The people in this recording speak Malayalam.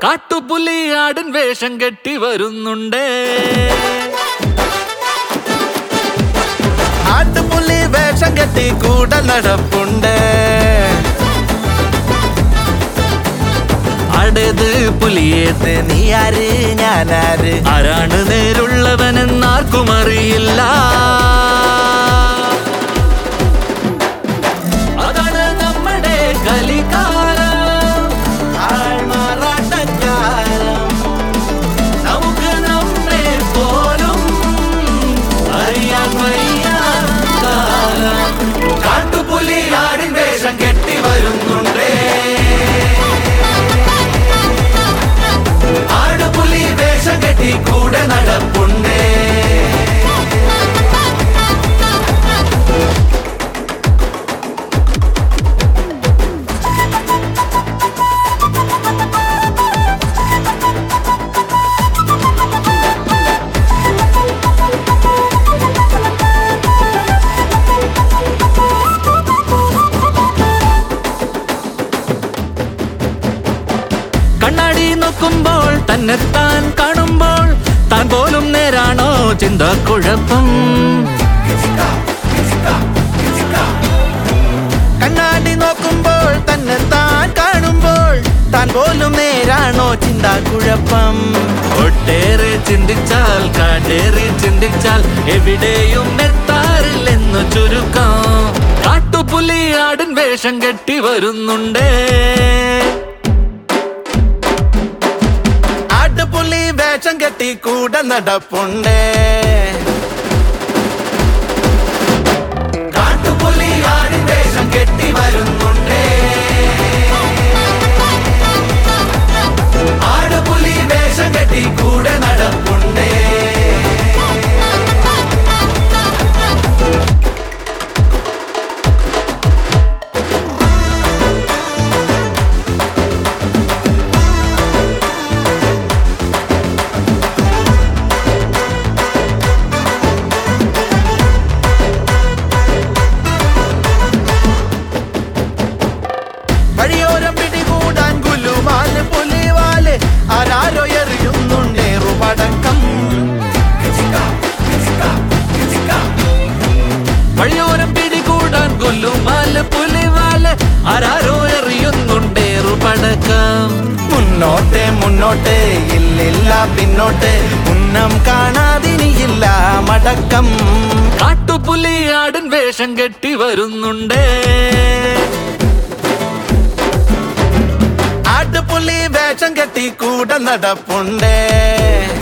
കാട്ടുപുലി ആടിൻ വേഷം കെട്ടി വരുന്നുണ്ടേ ആട്ടുപുലി വേഷം കെട്ടി കൂടെ നടപ്പുണ്ട് അടത് പുലിയേത് നീ ആര് ഞാനാര് ആരാണ് നേരുള്ളവനെന്നാർക്കും അറിയില്ല അതാണ് നമ്മുടെ കലികാലം ആൾമാറാട്ടക്കാരം നമുക്ക് നമ്മെ പോലും അറിയാൻ വയ്യ കാലം കാട്ടുപുലി ആടിൻ വേഷം കെട്ടി വരുന്നുണ്ടേ ആടുപുലി വേഷം കെട്ടി കൂടെ നടപ്പുണ്ടേ കണ്ണാടി നോക്കുമ്പോൾ തന്നെത്താൻ കാണുമ്പോൾ താൻ പോലും നേരാണോ ചിന്ത കുഴപ്പം കണ്ണാടി നോക്കുമ്പോൾ തന്നെ താൻ കാണുമ്പോൾ താൻ പോലും നേരാണോ ചിന്താ കുഴപ്പം ഒട്ടേറെ ചിന്തിച്ചാൽ കാട്ടേറെ ചിന്തിച്ചാൽ എവിടെയും എത്താറില്ലെന്നു ചുരുക്കം കാട്ടുപുലി ആടിൻ വേഷം കെട്ടി വരുന്നുണ്ടേ ആട്ടുപുലി വേഷം കെട്ടി കൂടെ നടപ്പുണ്ട് കാട്ടുപുലി ആടിൻ വേഷം കെട്ടി വരുന്നുണ്ടേ ആടുപുലി വേഷം കെട്ടി കൂടെ നടപ്പുണ്ടേ വഴിയോരം പിടികൂടാൻ ഗുലുമാല് പുലിവാല് ആരാരോ എറിയുന്നുണ്ടേറുപടക്കം വഴിയോരം പിടികൂടാൻ കൊല്ലുമാല് പുലിവാല് ആരാരോ എറിയുന്നുണ്ടേറു പടക്കം മുന്നോട്ട് മുന്നോട്ട് ഇല്ലില്ല പിന്നോട്ട് ഉന്നം കാണാതിനിയില്ല മടക്കം കാട്ടുപുലി ആടിൻ വേഷം കെട്ടി വരുന്നുണ്ടേ ആട്ടുപുലി വേഷം കെട്ടി കൂടെ നടപ്പുണ്ട്